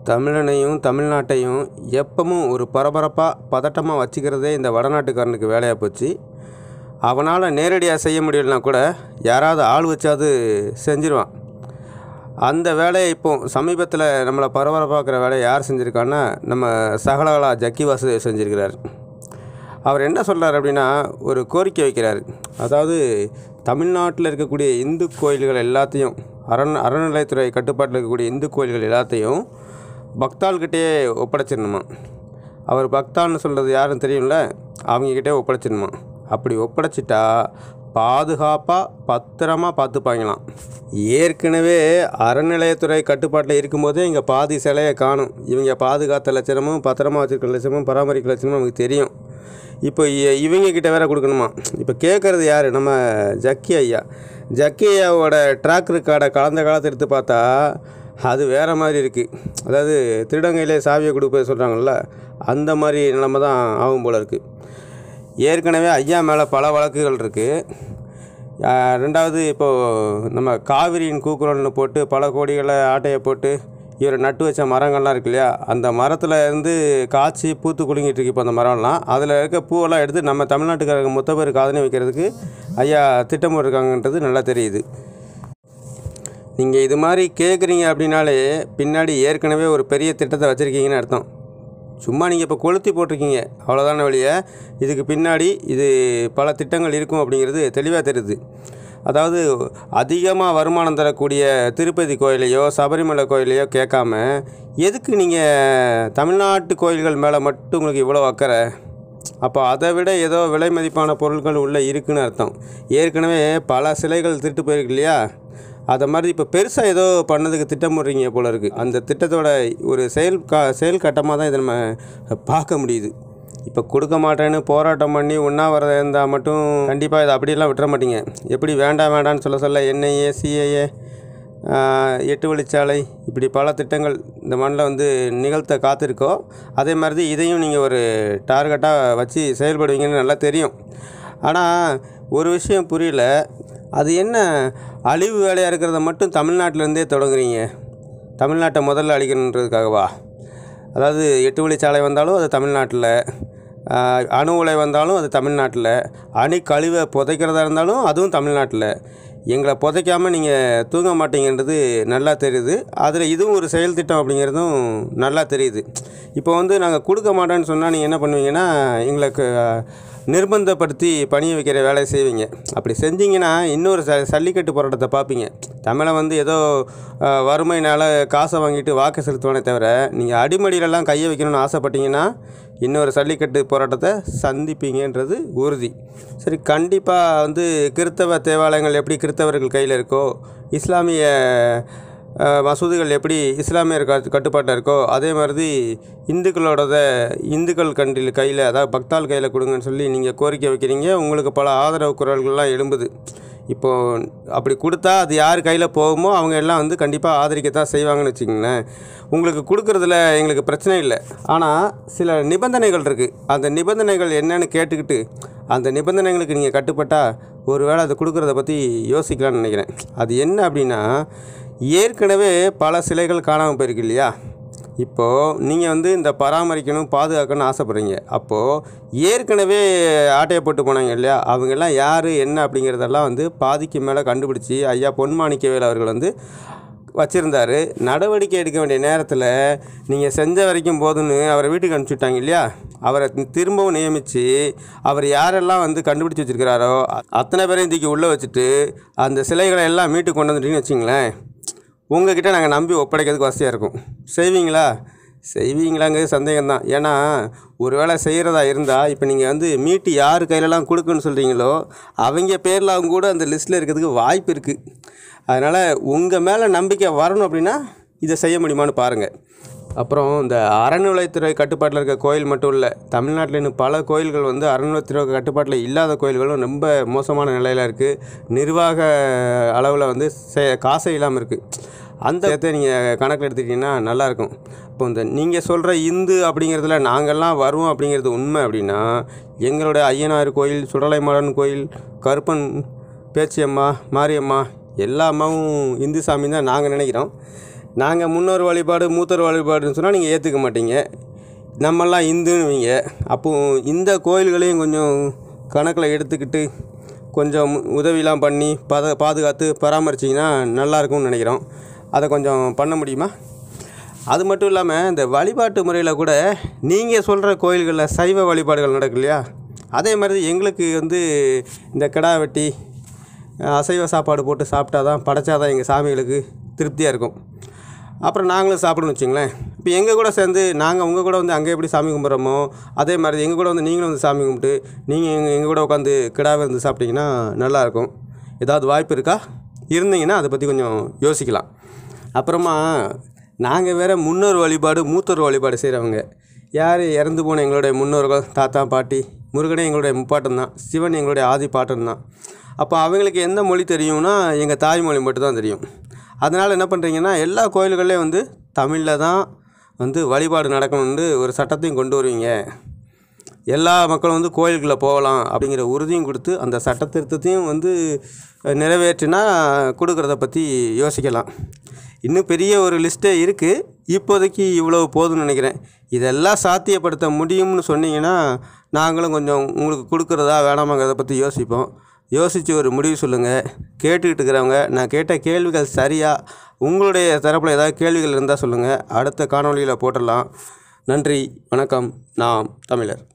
தமிழனையும் தமிழ்நாட்டையும் எப்பவும் ஒரு பரபரப்பாக பதட்டமாக வச்சுக்கிறதே இந்த வடநாட்டுக்காரனுக்கு வேலையாக போச்சு அவனால் நேரடியாக செய்ய முடியலனா கூட யாராவது ஆள் வச்சாவது செஞ்சிருவான் அந்த வேலையை இப்போ சமீபத்தில் நம்மளை பரபரப்பாக்குற வேலையை யார் செஞ்சுருக்கான்னா நம்ம சகலகலா ஜக்கி வாசுதேவ் செஞ்சுருக்கிறார் அவர் என்ன சொல்கிறார் அப்படின்னா ஒரு கோரிக்கை வைக்கிறார் அதாவது தமிழ்நாட்டில் இருக்கக்கூடிய இந்து கோயில்கள் எல்லாத்தையும் அரண் அறநிலையத்துறை கட்டுப்பாட்டில் இருக்கக்கூடிய இந்து கோயில்கள் எல்லாத்தையும் பக்தாள்கிட்டயே ஒப்படைச்சிடணுமா அவர் பக்தான்னு சொல்கிறது யாருன்னு தெரியும்ல அவங்கக்கிட்டே ஒப்படைச்சிடணுமா அப்படி ஒப்படைச்சிட்டா பாதுகாப்பாக பத்திரமா பார்த்துப்பாங்களாம் ஏற்கனவே அறநிலையத்துறை கட்டுப்பாட்டில் இருக்கும்போதே இங்கே பாதி சிலையை காணும் இவங்க பாதுகாத்த லட்சணமும் பத்திரமா வச்சுருக்க லட்சணமும் பராமரிக்க லட்சணமும் நமக்கு தெரியும் இப்போ இ- இவங்க கிட்ட வேற கொடுக்கணுமா இப்போ கேட்குறது யார் நம்ம ஜக்கி ஐயா ஜக்கி ஐயாவோட ட்ராக் ரெக்கார்டை கலந்த காலத்தை எடுத்து பார்த்தா அது வேறு மாதிரி இருக்குது அதாவது திருடங்கையிலே சாவியை கொடுப்பது சொல்கிறாங்கல்ல அந்த மாதிரி நிலைமை தான் ஆகும் போல் இருக்குது ஏற்கனவே ஐயா மேலே பல வழக்குகள் இருக்குது ரெண்டாவது இப்போது நம்ம காவிரியின் கூக்குரல்னு போட்டு பல கோடிகளை ஆட்டையை போட்டு இவர் நட்டு வச்ச மரங்கள்லாம் இருக்கு இல்லையா அந்த மரத்தில் இருந்து காய்ச்சி பூத்து குலுங்கிட்டு இருக்கு இப்போ அந்த மரம்லாம் அதில் இருக்க பூவெல்லாம் எடுத்து நம்ம தமிழ்நாட்டுக்காரங்க மொத்த பேர் காதனி வைக்கிறதுக்கு ஐயா திட்டம் இருக்காங்கன்றது நல்லா தெரியுது நீங்கள் இது மாதிரி கேட்குறீங்க அப்படின்னாலே பின்னாடி ஏற்கனவே ஒரு பெரிய திட்டத்தை வச்சுருக்கீங்கன்னு அர்த்தம் சும்மா நீங்கள் இப்போ கொளுத்தி போட்டிருக்கீங்க அவ்வளோதான வழிய இதுக்கு பின்னாடி இது பல திட்டங்கள் இருக்கும் அப்படிங்கிறது தெளிவாக தெரியுது அதாவது அதிகமாக வருமானம் தரக்கூடிய திருப்பதி கோயிலையோ சபரிமலை கோயிலையோ கேட்காம எதுக்கு நீங்கள் தமிழ்நாட்டு கோயில்கள் மேலே மட்டும் உங்களுக்கு இவ்வளோ அக்கறை அப்போ அதை விட ஏதோ விலை மதிப்பான பொருட்கள் உள்ளே இருக்குன்னு அர்த்தம் ஏற்கனவே பல சிலைகள் திருட்டு போயிருக்கு இல்லையா அதை மாதிரி இப்போ பெருசாக ஏதோ பண்ணதுக்கு திட்டமிடுறீங்க போல இருக்குது அந்த திட்டத்தோட ஒரு செயல் கா செயல் கட்டமாக தான் இதை நம்ம பார்க்க முடியுது இப்போ கொடுக்க மாட்டேன்னு போராட்டம் பண்ணி உண்ணாவிரதம் இருந்தால் மட்டும் கண்டிப்பாக இதை அப்படியெல்லாம் விட்டுற மாட்டீங்க எப்படி வேண்டாம் வேண்டாம்னு சொல்ல சொல்ல என்ஐஏ சிஏஏ எட்டு வழிச்சாலை இப்படி பல திட்டங்கள் இந்த மண்ணில் வந்து நிகழ்த்த காத்திருக்கோ அதே மாதிரி இதையும் நீங்கள் ஒரு டார்கெட்டாக வச்சு செயல்படுவீங்கன்னு நல்லா தெரியும் ஆனால் ஒரு விஷயம் புரியல அது என்ன அழிவு வேலையாக இருக்கிறத மட்டும் தமிழ்நாட்டிலேருந்தே தொடங்குறீங்க தமிழ்நாட்டை முதல்ல அழிக்கணுன்றதுக்காகவா அதாவது எட்டு வழிச்சாலை வந்தாலும் அது தமிழ்நாட்டில் ஆஹ், அணு உலை வந்தாலும் அது தமிழ்நாட்டில் அணு கழிவை புதைக்கிறதா இருந்தாலும் அதுவும் தமிழ்நாட்டில் எங்களை புதைக்காமல் நீங்கள் தூங்க மாட்டீங்கன்றது நல்லா தெரியுது அதில் இதுவும் ஒரு செயல் திட்டம் அப்படிங்கிறதும் நல்லா தெரியுது இப்போ வந்து நாங்கள் கொடுக்க மாட்டோன்னு சொன்னால் நீங்கள் என்ன பண்ணுவீங்கன்னா எங்களுக்கு ஆஹ், நிர்பந்தப்படுத்தி பணிய வைக்கிற வேலையை செய்வீங்க அப்படி செஞ்சீங்கன்னா இன்னொரு ச சல்லிக்கட்டு போராட்டத்தை பார்ப்பீங்க தமிழை வந்து ஏதோ அஹ், வறுமையினால் காசை வாங்கிட்டு வாக்கு செலுத்துவானே தவிர நீங்கள் அடிமடியிலலாம் கையை வைக்கணும்னு ஆசைப்பட்டீங்கன்னா இன்னொரு சல்லிக்கட்டு போராட்டத்தை சந்திப்பீங்கன்றது உறுதி சரி கண்டிப்பாக வந்து கிறித்தவ தேவாலயங்கள் எப்படி கிறித்தவர்கள் கையில் இருக்கோ இஸ்லாமிய அஹ், மசூதிகள் எப்படி இஸ்லாமியர் கட்டு கட்டுப்பாட்டில் இருக்கோ அதே மாதிரி இந்துக்களோடத இந்துக்கள் கண்டில் கையில் அதாவது பக்தாள் கையில் கொடுங்கன்னு சொல்லி நீங்கள் கோரிக்கை வைக்கிறீங்க உங்களுக்கு பல ஆதரவு குரல்கள்லாம் எழும்புது இப்போது அப்படி கொடுத்தா அது யார் கையில் போகுமோ அவங்க எல்லாம் வந்து கண்டிப்பாக ஆதரிக்கத்தான் செய்வாங்கன்னு வச்சுக்கோங்களேன் உங்களுக்கு கொடுக்குறதுல எங்களுக்கு பிரச்சனை இல்லை ஆனால் சில நிபந்தனைகள் இருக்குது அந்த நிபந்தனைகள் என்னன்னு கேட்டுக்கிட்டு அந்த நிபந்தனைகளுக்கு நீங்கள் கட்டுப்பட்டால் ஒருவேளை அதை கொடுக்குறத பற்றி யோசிக்கலாம்னு நினைக்கிறேன் அது என்ன அப்படின்னா ஏற்கனவே பல சிலைகள் காணாமல் போயிருக்கு இல்லையா இப்போது நீங்கள் வந்து இந்த பராமரிக்கணும் பாதுகாக்கணும்னு ஆசைப்பட்றீங்க அப்போது ஏற்கனவே ஆட்டையை போட்டு போனாங்க இல்லையா அவங்கெல்லாம் யார் என்ன அப்படிங்கிறதெல்லாம் வந்து பாதிக்கு மேலே கண்டுபிடிச்சி ஐயா பொன்மாணிக்கவேல் அவர்கள் வந்து வச்சுருந்தாரு நடவடிக்கை எடுக்க வேண்டிய நேரத்தில் நீங்கள் செஞ்ச வரைக்கும் போதுன்னு அவரை வீட்டுக்கு அனுப்பிச்சுட்டாங்க இல்லையா அவரை திரும்பவும் நியமித்து அவர் யாரெல்லாம் வந்து கண்டுபிடிச்சி வச்சுருக்கிறாரோ அத்தனை பேரையும் தூக்கி உள்ளே வச்சுட்டு அந்த சிலைகளை எல்லாம் மீட்டு கொண்டு வந்துட்டீங்கன்னு வச்சிங்களேன் உங்ககிட்ட நாங்கள் நம்பி ஒப்படைக்கிறதுக்கு வசதியாக இருக்கும் செய்வீங்களா செய்வீங்களாங்கிறது சந்தேகம்தான் ஏன்னா ஒரு வேளை செய்கிறதா இருந்தால் இப்போ நீங்கள் வந்து மீட்டு யார் கையிலலாம் கொடுக்குன்னு சொல்கிறீங்களோ அவங்க பேரில் அவங்க கூட அந்த லிஸ்ட்டில் இருக்கிறதுக்கு வாய்ப்பு இருக்குது அதனால் உங்கள் மேலே நம்பிக்கை வரணும் அப்படின்னா இதை செய்ய முடியுமான்னு பாருங்கள் அப்புறம் இந்த அறநிலையத்துறை கட்டுப்பாட்டில் இருக்க கோயில் மட்டும் இல்லை தமிழ்நாட்டில் இன்னும் பல கோயில்கள் வந்து அறநிலையத்துறை கட்டுப்பாட்டில் இல்லாத கோயில்களும் ரொம்ப மோசமான நிலையில் இருக்குது நிர்வாக அளவில் வந்து செ- காசே இல்லாமல் இருக்குது அந்த இடத்த நீங்கள் கணக்கில் எடுத்துக்கிட்டிங்கன்னா நல்லாயிருக்கும் இப்போ இந்த நீங்கள் சொல்கிற இந்து அப்படிங்கிறதுல நாங்கள்லாம் வருவோம் அப்படிங்கிறது உண்மை அப்படின்னா எங்களுடைய ஐயனார் கோயில் சுடலைமாடன் கோயில் கருப்பன் பேச்சியம்மா மாரியம்மா எல்லா அம்மாவும் இந்து சாமி தான் நாங்கள் நினைக்கிறோம் நாங்கள் முன்னோர் வழிபாடு மூத்தோர் வழிபாடுன்னு சொன்னால் நீங்கள் ஏற்றுக்க மாட்டீங்க நம்மெல்லாம் இந்துன்னுவீங்க அப்போ இந்த கோயில்களையும் கொஞ்சம் கணக்கில் எடுத்துக்கிட்டு கொஞ்சம் உதவிலாம் பண்ணி பத பாதுகாத்து பராமரிச்சிங்கன்னா நல்லாயிருக்கும்னு நினைக்கிறோம் அதை கொஞ்சம் பண்ண முடியுமா அது மட்டும் இல்லாமல் இந்த வழிபாட்டு முறையில் கூட நீங்கள் சொல்கிற கோயில்களில் சைவ வழிபாடுகள் நடக்கு இல்லையா அதே மாதிரி எங்களுக்கு வந்து இந்த கிடா வெட்டி அஹ், அசைவ சாப்பாடு போட்டு சாப்பிட்டா தான் படைச்சாதான் எங்கள் சாமிகளுக்கு திருப்தியாக இருக்கும் அப்புறம் நாங்களும் சாப்பிடணும்னு வச்சுங்களேன் இப்போ எங்கள் கூட சேர்ந்து நாங்கள் உங்கள் கூட வந்து அங்கே எப்படி சாமி கும்பிட்றோமோ அதே மாதிரி எங்கள் கூட வந்து நீங்களும் வந்து சாமி கும்பிட்டு நீங்கள் எங்கள் எங்கள் கூட உட்காந்து கிடாவை இருந்து சாப்பிட்டீங்கன்னா நல்லாயிருக்கும் ஏதாவது வாய்ப்பு இருக்கா இருந்தீங்கன்னா அதை பற்றி கொஞ்சம் யோசிக்கலாம் அப்புறமா நாங்கள் வேறு முன்னோர் வழிபாடு மூத்தோர் வழிபாடு செய்கிறவங்க யார் இறந்து போன எங்களுடைய முன்னோர்கள் தாத்தா பாட்டி முருகனே எங்களுடைய முப்பாட்டன் தான் சிவன் எங்களுடைய ஆதி பாட்டன் தான் அப்போ அவங்களுக்கு எந்த மொழி தெரியும்னா எங்கள் தாய்மொழி மட்டும் தான் தெரியும் அதனால் என்ன பண்ணுறீங்கன்னா எல்லா கோயில்கள்லேயும் வந்து தமிழில் தான் வந்து வழிபாடு நடக்கணும்னு ஒரு சட்டத்தையும் கொண்டு வருவீங்க எல்லா மக்களும் வந்து கோயிலுக்குள்ளே போகலாம் அப்படிங்கிற உறுதியும் கொடுத்து அந்த சட்ட திருத்தத்தையும் வந்து அஹ், நிறைவேற்றினா கொடுக்குறத பற்றி யோசிக்கலாம் இன்னும் பெரிய ஒரு லிஸ்ட்டே இருக்குது இப்போதைக்கு இவ்வளோ போதும்னு நினைக்கிறேன் இதெல்லாம் சாத்தியப்படுத்த முடியும்னு சொன்னீங்கன்னா நாங்களும் கொஞ்சம் உங்களுக்கு கொடுக்குறதா வேணாமாங்கிறத பற்றி யோசிப்போம் யோசித்து ஒரு முடிவு சொல்லுங்கள் கேட்டுக்கிட்டு இருக்கிறவங்க நான் கேட்ட கேள்விகள் சரியா உங்களுடைய தரப்பில் ஏதாவது கேள்விகள் இருந்தால் சொல்லுங்கள் அடுத்த காணொளியில் போட்டுடலாம் நன்றி வணக்கம் நாம் தமிழர்